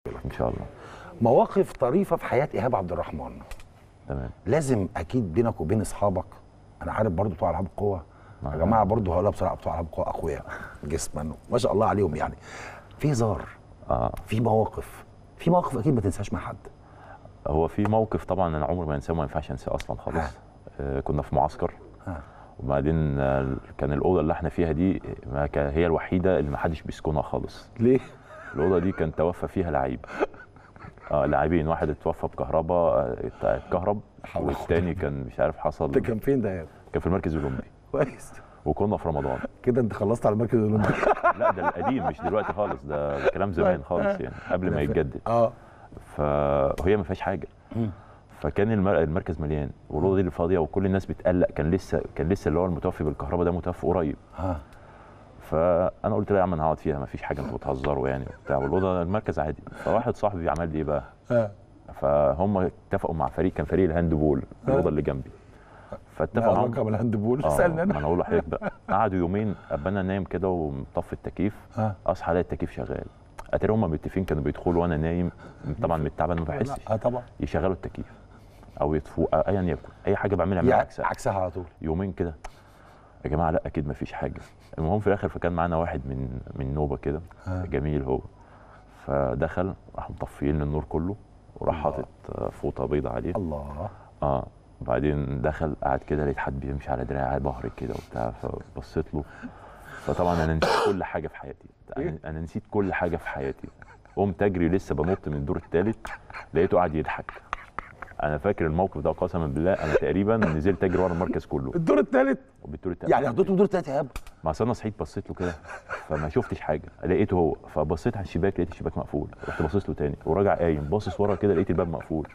ان شاء الله مواقف طريفه في حياه ايهاب عبد الرحمن تمام لازم اكيد بينك وبين اصحابك انا عارف برضو بتوع العاب القوه يا آه. جماعه برضو هقولها بصراحه بتوع العاب القوه اخويا جسما ما شاء الله عليهم يعني في هزار اه في مواقف في مواقف اكيد ما تنساش مع حد هو في موقف طبعا انا عمري ما انساه ما ينفعش انساه اصلا خالص آه كنا في معسكر ها. وبعدين آه، كان الاوضه اللي احنا فيها دي ما كان هي الوحيده اللي ما حدش بيسكنها خالص ليه الاوضه دي كان توفى فيها لعيب اه لاعبين واحد اتوفى بكهرباء آه، ات- اتكهرب حول ولا والتاني كان مش عارف حصل ده كان فين ده يا كان في المركز الاولمبي كويس وكنا في رمضان كده انت خلصت على المركز الاولمبي لا ده القديم مش دلوقتي خالص ده ده كلام زمان خالص يعني قبل ما يتجدد اه فهي ما فيهاش حاجه فكان المر- المركز مليان والاوضه دي اللي فاضيه وكل الناس بتقلق كان لسه كان لسه اللي هو المتوفي بالكهرباء ده متوفي قريب ها فانا قلت له يا عم انا هقعد فيها ما فيش حاجه انتوا بتهزروا يعني وبتاع والاوضه المركز عادي فواحد صاحبي عمل لي ايه بقى ها فهم اتفقوا مع فريق كان فريق الهاند بول الاوضه اللي جنبي فاتفقوا معاهم رقم الهاند بول آه، سالني ما انا انا اقول لحضرتك بقى قعدوا يومين ابقى انا نايم كده ومطفي التكييف ها اصحى الاقي التكييف شغال اتاري هم متفقين كانوا بيدخلوا وانا نايم طبعا من التعب انا ما بحسش اه طبعا يشغلوا التكييف او يطفوه أو ايا يكن اي حاجه بعملها من يعني عكسها عكسها على طول يومين كده يا جماعه لا اكيد ما فيش حاجه المهم في الاخر فكان معانا واحد من من نوبه كده ها. جميل هو فدخل راح مطفيين النور كله وراح الله. حاطط آه، فوطه بيضة عليه الله اه وبعدين دخل قعد كده لقيت حد بيمشي على دراعي ظهري كده وبتاع فبصيت له فطبعا انا نسيت كل حاجه في حياتي انا أنا نسيت كل حاجه في حياتي قمت اجري لسه بنط من الدور الثالث لقيته قاعد يضحك انا فاكر الموقف ده قسما بالله انا تقريبا نزلت اجري ورا المركز كله الدور الثالث بالدور التالت يعني حطيته الدور الثالث يا ايهاب مع انا صحيت بصيت له كده فما شفتش حاجه لقيته هو فبصيت على الشباك لقيت الشباك مقفول رحت باصص له تاني وراجع قايم باصص ورا كده لقيت الباب مقفول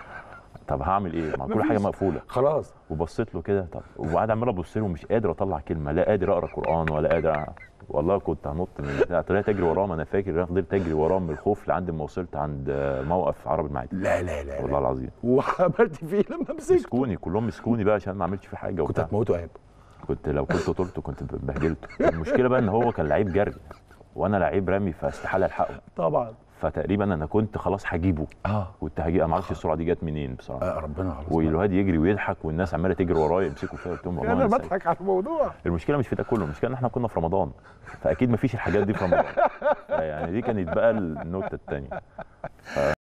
طب هعمل ايه؟ ما كل حاجه مفيش. مقفوله خلاص وبصيت له كده طب وقاعد عمال ابص له ومش قادر اطلع كلمه لا قادر اقرا قران ولا قادر أ... والله كنت هنط من البتاع طلعت اجري وراه ما انا فاكر انا فضلت اجري وراه من الخوف لحد ما وصلت عند موقف عرب المعادي لا لا لا, والله لا. العظيم وعملت فيه لما مسكته مسكوني كلهم مسكوني بقى عشان ما عملتش فيه حاجه كنت وبتاع هتموته يا ايهاب كنت لو كنت طلت كنت بهدلته المشكله بقى ان هو كان لعيب جري وانا لعيب رمي فاستحاله الحقه طبعا فتقريبا انا كنت خلاص هجيبه اه كنت هجيبه ما اعرفش السرعه دي جت منين بصراحه آه، ربنا خلاص والواد يجري ويضحك والناس عماله تجري ورايا يمسكوا فيا قلت لهم والله انا أنا سعيد. بضحك على الموضوع المشكله مش في ده كله المشكله ان احنا كنا في رمضان فاكيد ما فيش الحاجات دي في رمضان يعني دي كانت بقى النكته الثانيه